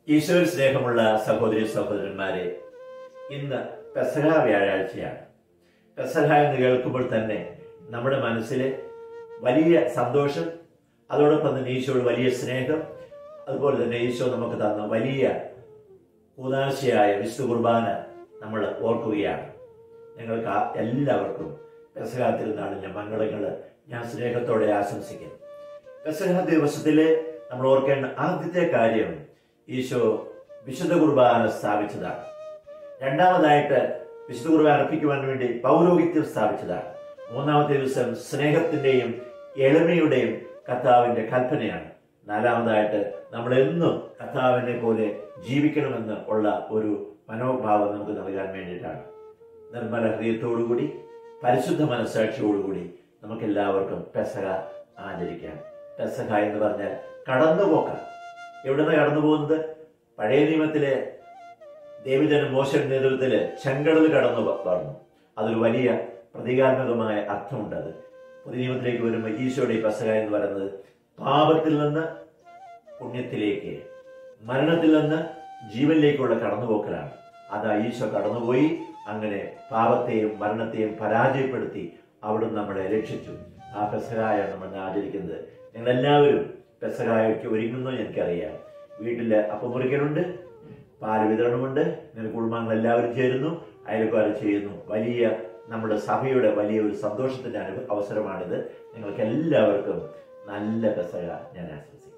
ഈശോയിൽ സ്നേഹമുള്ള സഹോദരി സഹോദരന്മാരെ ഇന്ന് പെസഹ വ്യാഴാഴ്ചയാണ് പെസഹ എന്ന് കേൾക്കുമ്പോൾ തന്നെ നമ്മുടെ മനസ്സിൽ വലിയ സന്തോഷം അതോടൊപ്പം തന്നെ ഈശോയുടെ വലിയ സ്നേഹം അതുപോലെ തന്നെ ഈശോ നമുക്ക് തന്ന വലിയ കൂതാശയായ വിശുദ്ധ കുർബാന നമ്മൾ ഓർക്കുകയാണ് ഞങ്ങൾക്ക് ആ- എല്ലാവർക്കും പെസഹ തിരുനാളിന്റെ മംഗളങ്ങൾ ഞാൻ സ്നേഹത്തോടെ ആശംസിക്കുന്നു പെസഹ ദിവസത്തില് നമ്മൾ ഓർക്കേണ്ട ആദ്യത്തെ കാര്യം ഈശോ വിശുദ്ധ കുർബാന സ്ഥാപിച്ചതാണ് രണ്ടാമതായിട്ട് വിശുദ്ധ കുർബാന അർപ്പിക്കുവാൻ വേണ്ടി പൗരോഹിത്യം സ്ഥാപിച്ചതാണ് മൂന്നാമത്തെ ദിവസം സ്നേഹത്തിന്റെയും എളിമയുടെയും കർത്താവിന്റെ കൽപ്പനയാണ് നാലാമതായിട്ട് നമ്മൾ എന്നും കർത്താവിനെ പോലെ ജീവിക്കണമെന്ന് ഉള്ള ഒരു മനോഭാവം നമുക്ക് നൽകാൻ വേണ്ടിയിട്ടാണ് നിർമ്മല ഹൃദയത്തോടുകൂടി പരിശുദ്ധ മനസ്സാക്ഷിയോടുകൂടി നമുക്ക് എല്ലാവർക്കും പെസഹ ആചരിക്കാം പെസഹ എന്ന് പറഞ്ഞാൽ കടന്നുപോക്കാം എവിടുന്ന് കടന്നു പോകുന്നത് പഴയ നിയമത്തിലെ ദേവിജന മോശയുടെ നേതൃത്വത്തില് ചെങ്കടൽ കടന്നു വ- വന്നു അതൊരു വലിയ പ്രതീകാത്മകമായ അർത്ഥമുണ്ട് അത് പുതിയ നിയമത്തിലേക്ക് വരുമ്പോൾ ഈശോയുടെ ഈ പെസഹ എന്ന് പറയുന്നത് പാപത്തിൽ നിന്ന് പുണ്യത്തിലേക്ക് മരണത്തിൽ നിന്ന് ജീവനിലേക്കുള്ള കടന്നുപോക്കലാണ് അതാ ഈശോ കടന്നുപോയി അങ്ങനെ പാപത്തെയും മരണത്തെയും പരാജയപ്പെടുത്തി അവിടുന്ന് നമ്മളെ രക്ഷിച്ചു ആ പെസഹായാണ് നമ്മൾ ഇന്ന് ആചരിക്കുന്നത് നിങ്ങൾ എല്ലാവരും പെസഹായ്ക്ക് ഒരുങ്ങുന്നു എനിക്കറിയാം വീട്ടില് അപ്പം മുറിക്കലുണ്ട് പാല് വിതരണമുണ്ട് നിങ്ങൾ കുടുംബാംഗങ്ങൾ എല്ലാവരും ചേരുന്നു അയൽക്കാർ ചെയ്യുന്നു വലിയ നമ്മുടെ സഭയുടെ വലിയ ഒരു സന്തോഷത്തിന്റെ അനുഭവ അവസരമാണിത് നിങ്ങൾക്ക് എല്ലാവർക്കും നല്ല പെസഹ ഞാൻ ആശംസിക്കുന്നു